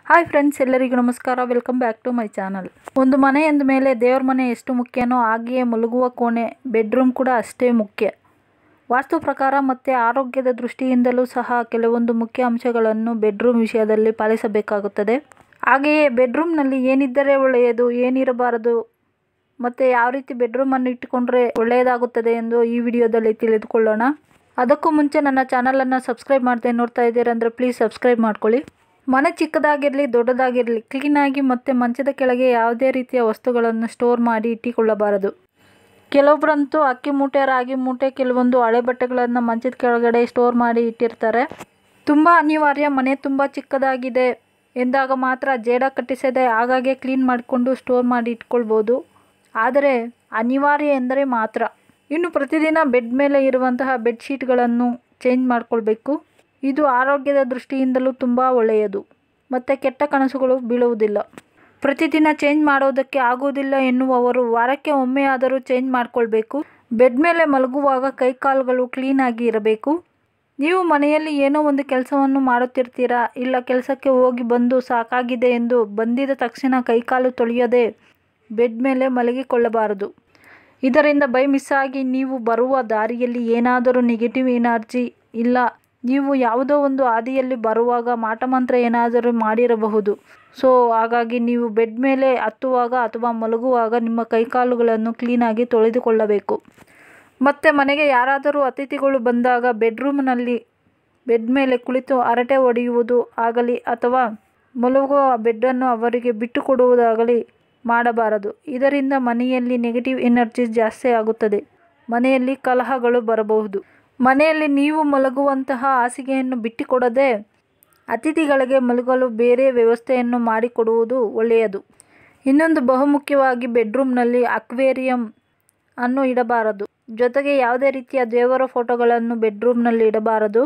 hi friends ಎಲ್ಲರಿಗೂ ನಮಸ್ಕಾರ welcome back to my channel ಒಂದು ಮನೆ ಎಂದ ಮೇಲೆ ದೇವ್ರ ಮನೆ ಎಷ್ಟು ಮುಖ್ಯನೋ ಹಾಗೆಯೇ ಮಲಗುವ ಕೋಣೆ ಬೆಡ್ರೂಮ್ ಕೂಡ ಅಷ್ಟೇ ಮುಖ್ಯ ವಾಸ್ತು ಪ್ರಕಾರ ಮತ್ತು ಆರೋಗ್ಯದ ದೃಷ್ಟಿಯಿಂದಲೂ ಸಹ ಕೆಲವೊಂದು ಮುಖ್ಯ ಅಂಶಗಳನ್ನು ಬೆಡ್ರೂಮ್ ವಿಷಯದಲ್ಲಿ ಪಾಲಿಸಬೇಕಾಗುತ್ತದೆ ಹಾಗೆಯೇ ಬೆಡ್ರೂಮ್ನಲ್ಲಿ ಏನಿದ್ದರೆ ಒಳ್ಳೆಯದು ಏನಿರಬಾರದು ಮತ್ತು ಯಾವ ರೀತಿ ಬೆಡ್ರೂಮನ್ನು ಇಟ್ಟುಕೊಂಡ್ರೆ ಒಳ್ಳೆಯದಾಗುತ್ತದೆ ಎಂದು ಈ ವಿಡಿಯೋದಲ್ಲಿ ತಿಳಿದುಕೊಳ್ಳೋಣ ಅದಕ್ಕೂ ಮುಂಚೆ ನನ್ನ ಚಾನಲನ್ನು ಸಬ್ಸ್ಕ್ರೈಬ್ ಮಾಡದೆ ನೋಡ್ತಾ ಇದ್ದೀರಾ ಅಂದರೆ ಪ್ಲೀಸ್ ಸಬ್ಸ್ಕ್ರೈಬ್ ಮಾಡ್ಕೊಳ್ಳಿ ಮನೆ ಚಿಕ್ಕದಾಗಿರಲಿ ದೊಡ್ಡದಾಗಿರಲಿ ಕ್ಲೀನಾಗಿ ಮತ್ತು ಮಂಚದ ಕೆಳಗೆ ಯಾವುದೇ ರೀತಿಯ ವಸ್ತುಗಳನ್ನು ಸ್ಟೋರ್ ಮಾಡಿ ಇಟ್ಟುಕೊಳ್ಳಬಾರದು ಕೆಲವೊಬ್ಬರಂತೂ ಅಕ್ಕಿ ಮೂಟೆ ರಾಗಿ ಮೂಟೆ ಕೆಲವೊಂದು ಹಳೆ ಬಟ್ಟೆಗಳನ್ನು ಮಂಚದ ಕೆಳಗಡೆ ಸ್ಟೋರ್ ಮಾಡಿ ಇಟ್ಟಿರ್ತಾರೆ ತುಂಬ ಅನಿವಾರ್ಯ ಮನೆ ತುಂಬ ಚಿಕ್ಕದಾಗಿದೆ ಎಂದಾಗ ಮಾತ್ರ ಜೇಡ ಕಟ್ಟಿಸದೆ ಆಗಾಗ್ಗೆ ಕ್ಲೀನ್ ಮಾಡಿಕೊಂಡು ಸ್ಟೋರ್ ಮಾಡಿ ಇಟ್ಕೊಳ್ಬೋದು ಆದರೆ ಅನಿವಾರ್ಯ ಎಂದರೆ ಮಾತ್ರ ಇನ್ನು ಪ್ರತಿದಿನ ಬೆಡ್ ಮೇಲೆ ಇರುವಂತಹ ಬೆಡ್ಶೀಟ್ಗಳನ್ನು ಚೇಂಜ್ ಮಾಡಿಕೊಳ್ಬೇಕು ಇದು ಆರೋಗ್ಯದ ದೃಷ್ಟಿಯಿಂದಲೂ ತುಂಬ ಒಳ್ಳೆಯದು ಮತ್ತು ಕೆಟ್ಟ ಕನಸುಗಳು ಬೀಳುವುದಿಲ್ಲ ಪ್ರತಿದಿನ ಚೇಂಜ್ ಮಾಡೋದಕ್ಕೆ ಆಗುವುದಿಲ್ಲ ಎನ್ನುವವರು ವಾರಕ್ಕೆ ಒಮ್ಮೆಯಾದರೂ ಚೇಂಜ್ ಮಾಡಿಕೊಳ್ಬೇಕು ಬೆಡ್ ಮೇಲೆ ಮಲಗುವಾಗ ಕೈಕಾಲುಗಳು ಕ್ಲೀನಾಗಿ ಇರಬೇಕು ನೀವು ಮನೆಯಲ್ಲಿ ಏನೋ ಒಂದು ಕೆಲಸವನ್ನು ಮಾಡುತ್ತಿರ್ತೀರಾ ಇಲ್ಲ ಕೆಲಸಕ್ಕೆ ಹೋಗಿ ಬಂದು ಸಾಕಾಗಿದೆ ಎಂದು ಬಂದಿದ ತಕ್ಷಣ ಕೈಕಾಲು ತೊಳೆಯದೆ ಬೆಡ್ ಮೇಲೆ ಮಲಗಿಕೊಳ್ಳಬಾರದು ಇದರಿಂದ ಬೈ ಮಿಸ್ಸಾಗಿ ನೀವು ಬರುವ ದಾರಿಯಲ್ಲಿ ಏನಾದರೂ ನೆಗೆಟಿವ್ ಎನರ್ಜಿ ಇಲ್ಲ ನೀವು ಯಾವುದೋ ಒಂದು ಹಾದಿಯಲ್ಲಿ ಬರುವಾಗ ಮಾಟಮಂತ್ರ ಏನಾದರೂ ಮಾಡಿರಬಹುದು ಸೊ ಹಾಗಾಗಿ ನೀವು ಬೆಡ್ ಮೇಲೆ ಹತ್ತುವಾಗ ಅಥವಾ ಮಲಗುವಾಗ ನಿಮ್ಮ ಕೈಕಾಲುಗಳನ್ನು ಕ್ಲೀನಾಗಿ ತೊಳೆದುಕೊಳ್ಳಬೇಕು ಮತ್ತು ಮನೆಗೆ ಯಾರಾದರೂ ಅತಿಥಿಗಳು ಬಂದಾಗ ಬೆಡ್ರೂಮ್ನಲ್ಲಿ ಬೆಡ್ ಮೇಲೆ ಕುಳಿತು ಹರಟೆ ಹೊಡೆಯುವುದು ಆಗಲಿ ಅಥವಾ ಮಲಗುವ ಬೆಡ್ಡನ್ನು ಅವರಿಗೆ ಬಿಟ್ಟು ಕೊಡುವುದಾಗಲಿ ಮಾಡಬಾರದು ಇದರಿಂದ ಮನೆಯಲ್ಲಿ ನೆಗೆಟಿವ್ ಎನರ್ಜಿ ಜಾಸ್ತಿ ಆಗುತ್ತದೆ ಮನೆಯಲ್ಲಿ ಕಲಹಗಳು ಬರಬಹುದು ಮನೆಯಲ್ಲಿ ನೀವು ಮಲಗುವಂತಹ ಹಾಸಿಗೆಯನ್ನು ಬಿಟ್ಟುಕೊಡದೆ ಅತಿಥಿಗಳಿಗೆ ಮಲಗಲು ಬೇರೆ ವ್ಯವಸ್ಥೆಯನ್ನು ಮಾಡಿಕೊಡುವುದು ಒಳ್ಳೆಯದು ಇನ್ನೊಂದು ಬಹುಮುಖ್ಯವಾಗಿ ಬೆಡ್ರೂಮ್ನಲ್ಲಿ ಅಕ್ವೇರಿಯಂ ಅನ್ನು ಇಡಬಾರದು ಜೊತೆಗೆ ಯಾವುದೇ ರೀತಿಯ ದೇವರ ಫೋಟೋಗಳನ್ನು ಬೆಡ್ರೂಮ್ನಲ್ಲಿ ಇಡಬಾರದು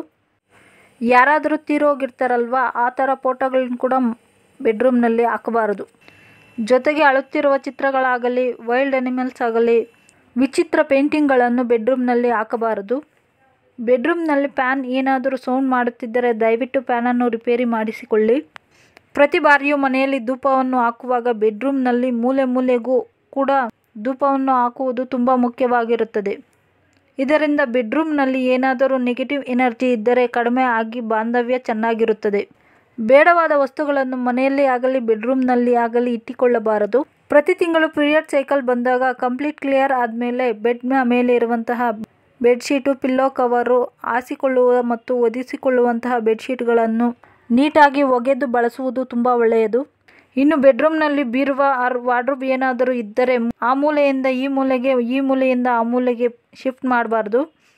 ಯಾರಾದರೂ ತೀರೋಗಿರ್ತಾರಲ್ವ ಆ ಥರ ಫೋಟೋಗಳನ್ನ ಕೂಡ ಬೆಡ್ರೂಮ್ನಲ್ಲಿ ಹಾಕಬಾರದು ಜೊತೆಗೆ ಅಳುತ್ತಿರುವ ಚಿತ್ರಗಳಾಗಲಿ ವೈಲ್ಡ್ ಅನಿಮಲ್ಸ್ ಆಗಲಿ ವಿಚಿತ್ರ ಪೇಂಟಿಂಗ್ಗಳನ್ನು ಬೆಡ್ರೂಮ್ನಲ್ಲಿ ಹಾಕಬಾರದು ಬೆಡ್ರೂಮ್ನಲ್ಲಿ ಫ್ಯಾನ್ ಏನಾದರೂ ಸೌಂಡ್ ಮಾಡುತ್ತಿದ್ದರೆ ದಯವಿಟ್ಟು ಫ್ಯಾನನ್ನು ರಿಪೇರಿ ಮಾಡಿಸಿಕೊಳ್ಳಿ ಪ್ರತಿ ಬಾರಿಯೂ ಮನೆಯಲ್ಲಿ ಧೂಪವನ್ನು ಹಾಕುವಾಗ ಬೆಡ್ರೂಮ್ನಲ್ಲಿ ಮೂಲೆ ಮೂಲೆಗೂ ಕೂಡ ಧೂಪವನ್ನು ಹಾಕುವುದು ತುಂಬ ಮುಖ್ಯವಾಗಿರುತ್ತದೆ ಇದರಿಂದ ಬೆಡ್ರೂಮ್ನಲ್ಲಿ ಏನಾದರೂ ನೆಗೆಟಿವ್ ಎನರ್ಜಿ ಇದ್ದರೆ ಕಡಿಮೆ ಆಗಿ ಬಾಂಧವ್ಯ ಚೆನ್ನಾಗಿರುತ್ತದೆ ಬೇಡವಾದ ವಸ್ತುಗಳನ್ನು ಮನೆಯಲ್ಲಿ ಆಗಲಿ ಬೆಡ್ರೂಮ್ನಲ್ಲಿ ಆಗಲಿ ಇಟ್ಟುಕೊಳ್ಳಬಾರದು ಪ್ರತಿ ತಿಂಗಳು ಪೀರಿಯಡ್ ಸೈಕಲ್ ಬಂದಾಗ ಕಂಪ್ಲೀಟ್ ಕ್ಲಿಯರ್ ಆದಮೇಲೆ ಬೆಡ್ನ ಮೇಲೆ ಇರುವಂತಹ ಬೆಡ್ಶೀಟು ಪಿಲ್ಲೋ ಕವರು ಹಾಸಿಕೊಳ್ಳುವ ಮತ್ತು ಒದಿಸಿಕೊಳ್ಳುವಂತಹ ಬೆಡ್ಶೀಟ್ಗಳನ್ನು ನೀಟಾಗಿ ಒಗೆದು ಬಳಸುವುದು ತುಂಬ ಒಳ್ಳೆಯದು ಇನ್ನು ಬೆಡ್ರೂಮ್ನಲ್ಲಿ ಬೀರುವ ಆರ್ ವಾರ್ಡ್ರೋಬ್ ಏನಾದರೂ ಇದ್ದರೆ ಆ ಮೂಲೆಯಿಂದ ಈ ಮೂಲೆಗೆ ಈ ಮೂಲೆಯಿಂದ ಆ ಮೂಲೆಗೆ ಶಿಫ್ಟ್ ಮಾಡಬಾರ್ದು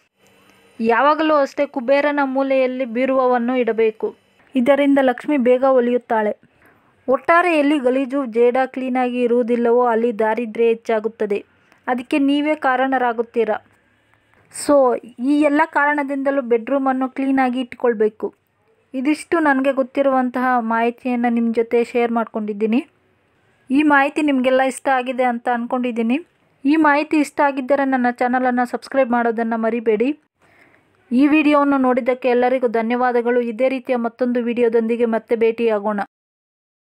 ಯಾವಾಗಲೂ ಅಷ್ಟೇ ಕುಬೇರನ ಮೂಲೆಯಲ್ಲಿ ಬೀರುವವನ್ನು ಇಡಬೇಕು ಇದರಿಂದ ಲಕ್ಷ್ಮಿ ಬೇಗ ಒಲಿಯುತ್ತಾಳೆ ಒಟ್ಟಾರೆ ಎಲ್ಲಿ ಗಲೀಜು ಜೇಡ ಕ್ಲೀನಾಗಿ ಇರುವುದಿಲ್ಲವೋ ಅಲ್ಲಿ ದಾರಿದ್ರ್ಯ ಹೆಚ್ಚಾಗುತ್ತದೆ ಅದಕ್ಕೆ ನೀವೇ ಕಾರಣರಾಗುತ್ತೀರಾ ಸೊ ಈ ಎಲ್ಲ ಕಾರಣದಿಂದಲೂ ಬೆಡ್ರೂಮನ್ನು ಕ್ಲೀನಾಗಿ ಇಟ್ಕೊಳ್ಬೇಕು ಇದಿಷ್ಟು ನನಗೆ ಗೊತ್ತಿರುವಂತಹ ಮಾಹಿತಿಯನ್ನು ನಿಮ್ಮ ಜೊತೆ ಶೇರ್ ಮಾಡ್ಕೊಂಡಿದ್ದೀನಿ ಈ ಮಾಹಿತಿ ನಿಮಗೆಲ್ಲ ಇಷ್ಟ ಆಗಿದೆ ಅಂತ ಅಂದ್ಕೊಂಡಿದ್ದೀನಿ ಈ ಮಾಹಿತಿ ಇಷ್ಟ ಆಗಿದ್ದರೆ ನನ್ನ ಚಾನಲನ್ನು ಸಬ್ಸ್ಕ್ರೈಬ್ ಮಾಡೋದನ್ನು ಮರಿಬೇಡಿ ಈ ವಿಡಿಯೋವನ್ನು ನೋಡಿದ್ದಕ್ಕೆ ಎಲ್ಲರಿಗೂ ಧನ್ಯವಾದಗಳು ಇದೇ ರೀತಿಯ ಮತ್ತೊಂದು ವಿಡಿಯೋದೊಂದಿಗೆ ಮತ್ತೆ ಭೇಟಿಯಾಗೋಣ